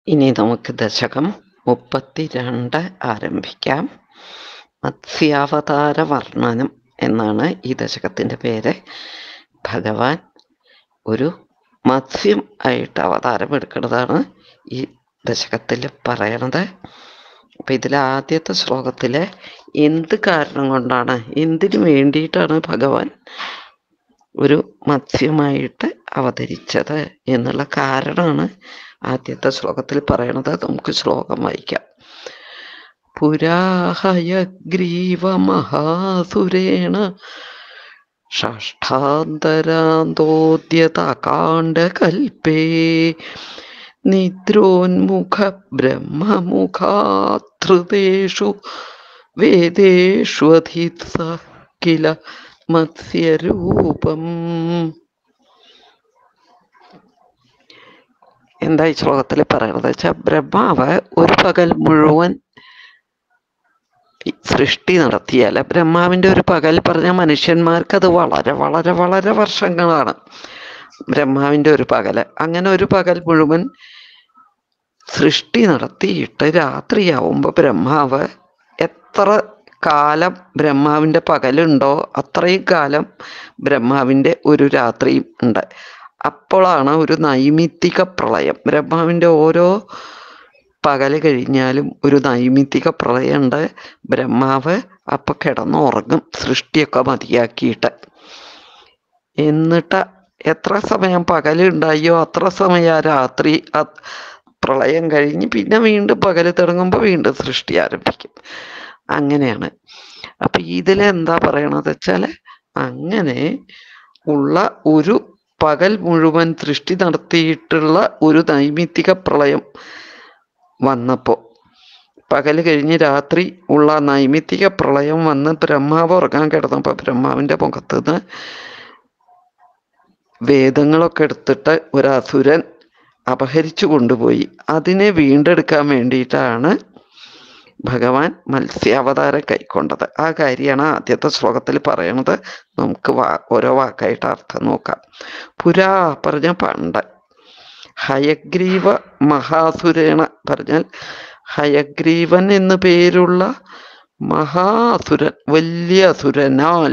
ഇനി നമുക്ക് ദശകം മുപ്പത്തിരണ്ട് ആരംഭിക്കാം മത്സ്യാവതാര വർണ്ണനം എന്നാണ് ഈ ദശകത്തിൻ്റെ പേര് ഭഗവാൻ ഒരു മത്സ്യം ആയിട്ട് അവതാരം എടുക്കുന്നതാണ് ഈ ദശകത്തിൽ പറയണത് അപ്പം ഇതിൽ ആദ്യത്തെ ശ്ലോകത്തിൽ എന്ത് കാരണം കൊണ്ടാണ് എന്തിനു വേണ്ടിയിട്ടാണ് ഭഗവാൻ ഒരു മത്സ്യമായിട്ട് അവതരിച്ചത് എന്നുള്ള കാരണമാണ് ആദ്യത്തെ ശ്ലോകത്തിൽ പറയണത് നമുക്ക് ശ്ലോകം വായിക്കാം പുരാഹയഗ്രീവ മഹാസുരേണ ഷഷ്ഠാന്തരാന്തോദ്യതാകാണ്ഡകൽപ്പേ നിദ്രോന്മുഖ ബ്രഹ്മമുഖാധൃതേഷു വേദേഷ്വധിത്സ കില മത്സ്യരൂപം എന്താ ഈ ശ്ലോകത്തിൽ പറയണത് വെച്ചാൽ ബ്രഹ്മാവ് ഒരു പകൽ മുഴുവൻ ഈ സൃഷ്ടി നടത്തിയാൽ ബ്രഹ്മാവിൻ്റെ ഒരു പകൽ പറഞ്ഞ മനുഷ്യന്മാർക്ക് അത് വളരെ വളരെ വളരെ വർഷങ്ങളാണ് ബ്രഹ്മാവിൻ്റെ ഒരു പകല് അങ്ങനെ ഒരു പകൽ മുഴുവൻ സൃഷ്ടി നടത്തിയിട്ട് രാത്രിയാവുമ്പോൾ ബ്രഹ്മാവ് എത്ര കാലം ബ്രഹ്മാവിൻ്റെ പകലുണ്ടോ അത്രയും കാലം ബ്രഹ്മാവിൻ്റെ ഒരു രാത്രിയും ഉണ്ട് അപ്പോഴാണ് ഒരു നൈമിത്തിക പ്രളയം ബ്രഹ്മാവിൻ്റെ ഓരോ പകല് കഴിഞ്ഞാലും ഒരു നൈമിത്തിക പ്രളയമുണ്ട് ബ്രഹ്മാവ് അപ്പം കിടന്നുറങ്ങും സൃഷ്ടിയൊക്കെ മതിയാക്കിയിട്ട് എന്നിട്ട് എത്ര സമയം പകലുണ്ടായോ അത്ര സമയം ആ രാത്രി ആ പ്രളയം കഴിഞ്ഞ് പിന്നെ വീണ്ടും പകല് തുടങ്ങുമ്പോൾ വീണ്ടും സൃഷ്ടി ആരംഭിക്കും അങ്ങനെയാണ് അപ്പം ഇതിലെന്താ പറയണത് വെച്ചാൽ അങ്ങനെ ഉള്ള ഒരു പകൽ മുഴുവൻ സൃഷ്ടി നടത്തിയിട്ടുള്ള ഒരു നൈമിത്തിക പ്രളയം വന്നപ്പോൾ പകൽ കഴിഞ്ഞ് രാത്രി ഉള്ള നൈമിത്തിക പ്രളയം വന്ന് ബ്രഹ്മാവ് ഉറങ്ങാൻ കിടന്നപ്പോൾ ബ്രഹ്മാവിൻ്റെ മുഖത്ത് നിന്ന് വേദങ്ങളൊക്കെ എടുത്തിട്ട് ഒരു അസുരൻ അപഹരിച്ചു കൊണ്ടുപോയി അതിനെ വീണ്ടെടുക്കാൻ വേണ്ടിയിട്ടാണ് ഭഗവാൻ മത്സ്യാവതാരം കൈക്കൊണ്ടത് ആ കാര്യമാണ് ആദ്യത്തെ ശ്ലോകത്തിൽ പറയണത് നമുക്ക് വാ ഓരോ വാക്കായിട്ട് അർത്ഥം നോക്കാം പുരാ പറഞ്ഞ പണ്ട് ഹയഗ്രീവ മഹാസുരേണ പറഞ്ഞാൽ ഹയഗ്രീവൻ എന്നു പേരുള്ള മഹാസുരൻ വലിയ അസുരനാൽ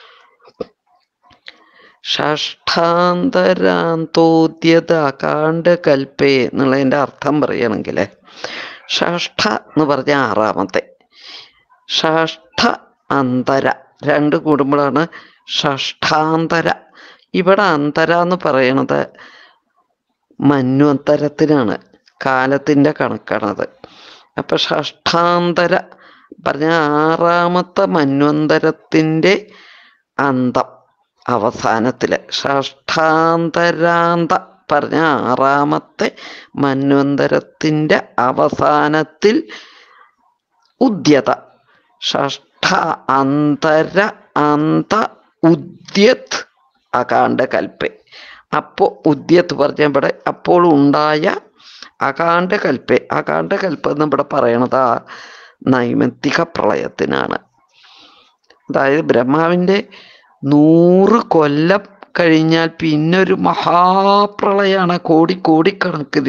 ഷഷ്ഠാന്തരാന്തോദ്യത കാണ്ഡകൽപ്പേ എന്നുള്ളതിൻ്റെ അർത്ഥം പറയുകയാണെങ്കിൽ ഷഷ്ഠ എന്ന് പറഞ്ഞ ആറാമത്തെ ഷഷ്ഠ അന്തര രണ്ട് കൂടുമ്പോഴാണ് ഷഷ്ഠാന്തര ഇവിടെ അന്തര എന്ന് പറയണത് മന്വന്തരത്തിനാണ് കാലത്തിൻ്റെ കണക്കാണത് അപ്പം ഷഷ്ഠാന്തര പറഞ്ഞ ആറാമത്തെ മന്വന്തരത്തിൻ്റെ അന്തം അവസാനത്തിൽ ഷഷ്ഠാന്തരാന്ത പറഞ്ഞ ആറാമത്തെ മന്വന്തരത്തിൻ്റെ അവസാനത്തിൽ ഉദ്യത ഷഷ്ഠ അന്തര അന്ത ഉദ്യത് അകാണ്ഡ കൽപ്പേ അപ്പോൾ ഉദ്യത്ത് പറഞ്ഞ ഇവിടെ അപ്പോൾ ഉണ്ടായ അകാണ്ഡ കൽപ്പേ അകാണ്ഡ കൽപ്പം എന്ന് ഇവിടെ പറയണത് ആ നൈമിത്തിക പ്രളയത്തിനാണ് അതായത് ബ്രഹ്മാവിൻ്റെ നൂറ് കൊല്ലം കഴിഞ്ഞാൽ പിന്നെ ഒരു മഹാപ്രളയമാണ് കോടി കോടിക്കണക്കിന്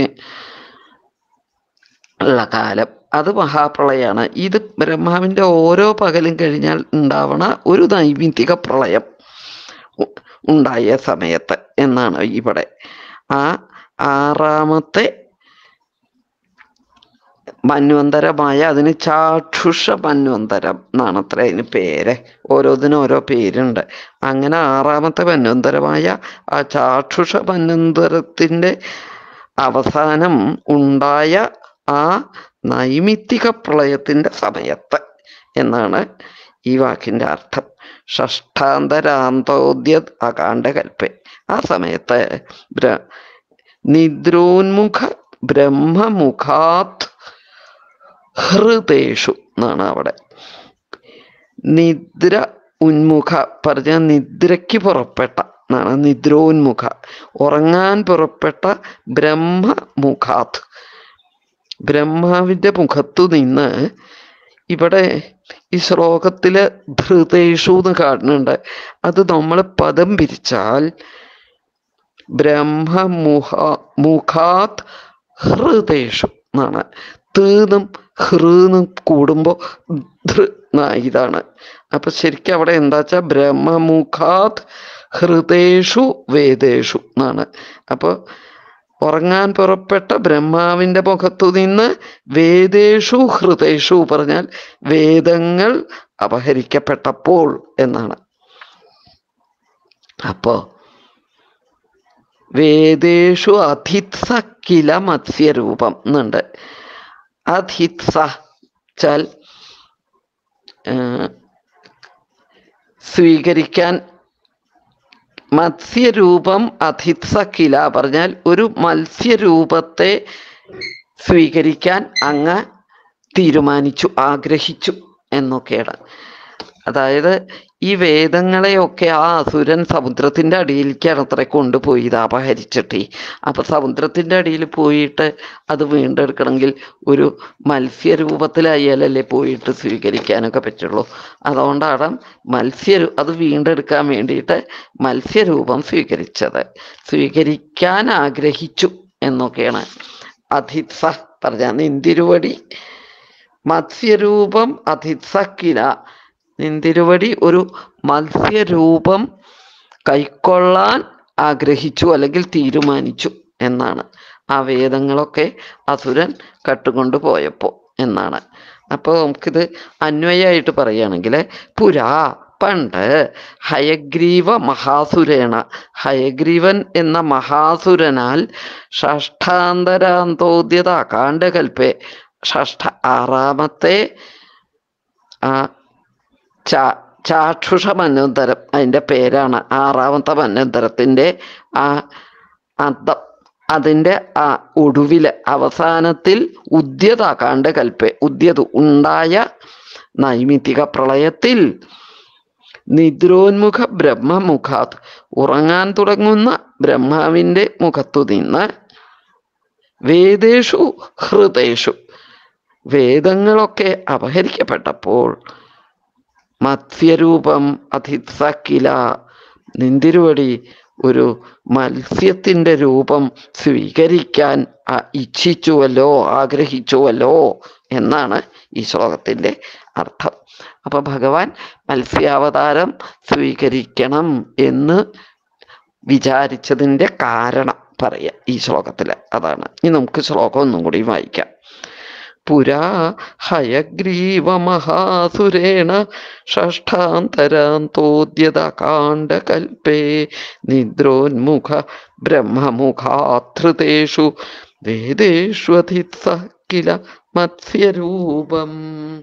ഉള്ള കാലം അത് മഹാപ്രളയമാണ് ഇത് ബ്രഹ്മാവിൻ്റെ ഓരോ പകലും കഴിഞ്ഞാൽ ഉണ്ടാവണ ഒരു നൈമിത്തിക പ്രളയം ഉണ്ടായ സമയത്ത് എന്നാണ് ഇവിടെ ആ ആറാമത്തെ മന്വന്തരമായ അതിന് ചാക്ഷുഷ മന്വന്തരം എന്നാണ് അത്ര അതിന് പേര് ഓരോന്നിനും ഓരോ പേരുണ്ട് അങ്ങനെ ആറാമത്തെ മന്വന്തരമായ ആ ചാക്ഷുഷ മന്വന്തരത്തിൻ്റെ അവസാനം ഉണ്ടായ ആ നൈമിത്തിക പ്രളയത്തിൻ്റെ സമയത്ത് എന്നാണ് ഈ വാക്കിൻ്റെ അർത്ഥം ഷഷ്ഠാന്തരാന്തോദ്യ അകാണ്ഡകൽപ്പേ ആ സമയത്ത് ബ്ര നിദ്രോന്മുഖ ബ്രഹ്മമുഖാത് ഹൃദേഷു എന്നാണ് അവിടെ നിദ്ര ഉന്മുഖ പറഞ്ഞ നിദ്രയ്ക്ക് പുറപ്പെട്ട എന്നാണ് നിദ്രോന്മുഖ ഉറങ്ങാൻ പുറപ്പെട്ട ബ്രഹ്മമുഖാത് ബ്രഹ്മാവിൻ്റെ മുഖത്തു നിന്ന് ഇവിടെ ഈ ശ്ലോകത്തില് ധൃതേഷു എന്ന് കാണുന്നുണ്ട് അത് നമ്മൾ പദം പിരിച്ചാൽ ബ്രഹ്മമുഖ മുഖാത് ഹൃദേഷു എന്നാണ് തീന്നും ഹൃന്നും കൂടുമ്പോൾ ധൃ ഇതാണ് അപ്പൊ ശരിക്കും അവിടെ എന്താ വെച്ചാൽ ബ്രഹ്മമുഖാത് ഹൃദേഷു വേദേഷു എന്നാണ് അപ്പോൾ ഉറങ്ങാൻ പുറപ്പെട്ട ബ്രഹ്മാവിന്റെ മുഖത്തു നിന്ന് വേദേഷു ഹൃദേഷു പറഞ്ഞാൽ വേദങ്ങൾ അപഹരിക്കപ്പെട്ടപ്പോൾ എന്നാണ് അപ്പോ വേദേഷു അധിത്സ കില മത്സ്യരൂപം എന്നുണ്ട് അധിത്സ ചാൽ സ്വീകരിക്കാൻ മത്സ്യരൂപം അധിത്സ കില പറഞ്ഞാൽ ഒരു മത്സ്യരൂപത്തെ സ്വീകരിക്കാൻ അങ്ങ് തീരുമാനിച്ചു ആഗ്രഹിച്ചു എന്നൊക്കെയാണ് അതായത് ഈ വേദങ്ങളെയൊക്കെ ആ അസുരൻ സമുദ്രത്തിന്റെ അടിയിലേക്കാണ് അത്ര കൊണ്ടുപോയി ഇത് അപഹരിച്ചിട്ട് അപ്പൊ സമുദ്രത്തിന്റെ അടിയിൽ പോയിട്ട് അത് വീണ്ടെടുക്കണമെങ്കിൽ ഒരു മത്സ്യരൂപത്തിലായാലല്ലേ പോയിട്ട് സ്വീകരിക്കാനൊക്കെ പറ്റുള്ളൂ അതുകൊണ്ടാണ് മത്സ്യ അത് വീണ്ടെടുക്കാൻ വേണ്ടിയിട്ട് മത്സ്യരൂപം സ്വീകരിച്ചത് സ്വീകരിക്കാൻ ആഗ്രഹിച്ചു എന്നൊക്കെയാണ് അധിത്സ പറഞ്ഞ നിന്തിരുവടി മത്സ്യരൂപം അധിത്സക്കില നിന്തിരുവടി ഒരു മത്സ്യരൂപം കൈക്കൊള്ളാൻ ആഗ്രഹിച്ചു അല്ലെങ്കിൽ തീരുമാനിച്ചു എന്നാണ് ആ വേദങ്ങളൊക്കെ അസുരൻ കട്ടുകൊണ്ടു പോയപ്പോൾ എന്നാണ് അപ്പോൾ നമുക്കിത് അന്വയമായിട്ട് പറയുകയാണെങ്കിൽ പുരാ പണ്ട് ഹയഗ്രീവ മഹാസുരേണ ഹയഗ്രീവൻ എന്ന മഹാസുരനാൽ ഷഷ്ഠാന്തരാന്തോദ്യത കാണ്ഡകൽപ്പേ ഷഷ്ഠ ആറാമത്തെ ആ ചാ ചാക്ഷുഷ മന്വന്തരം അതിൻ്റെ പേരാണ് ആറാമത്തെ മന്വന്തരത്തിൻ്റെ ആ അന്തം അതിൻ്റെ ആ ഒടുവില് അവസാനത്തിൽ ഉദ്യതാകാണ്ട് കൽപ്പേ ഉദ്യത് ഉണ്ടായ നൈമിത്തിക പ്രളയത്തിൽ നിദ്രോന്മുഖ ബ്രഹ്മമുഖാത് ഉറങ്ങാൻ തുടങ്ങുന്ന ബ്രഹ്മാവിൻ്റെ മുഖത്തു നിന്ന് വേദേഷു ഹൃദേഷു വേദങ്ങളൊക്കെ അപഹരിക്കപ്പെട്ടപ്പോൾ മത്സ്യരൂപം അധിസക്കില നിന്തിരുവടി ഒരു മത്സ്യത്തിൻ്റെ രൂപം സ്വീകരിക്കാൻ ഇച്ഛിച്ചുവല്ലോ ആഗ്രഹിച്ചുവല്ലോ എന്നാണ് ഈ ശ്ലോകത്തിൻ്റെ അർത്ഥം അപ്പൊ ഭഗവാൻ മത്സ്യാവതാരം സ്വീകരിക്കണം എന്ന് വിചാരിച്ചതിൻ്റെ കാരണം പറയാം ഈ ശ്ലോകത്തിൽ അതാണ് ഇനി നമുക്ക് ശ്ലോകം ഒന്നും കൂടി വായിക്കാം പുരാ ഹയഗ്രീവമഹാസുരേണ ഷഷ്ഠാന്തരാന്തോദ്യത കാണ്ഡകൽപേ നിദ്രോന്മുഖ ബ്രഹ്മമുഖാധൃതേഷു വേദേഷ്വധിത്സ കില മത്സ്യരൂപം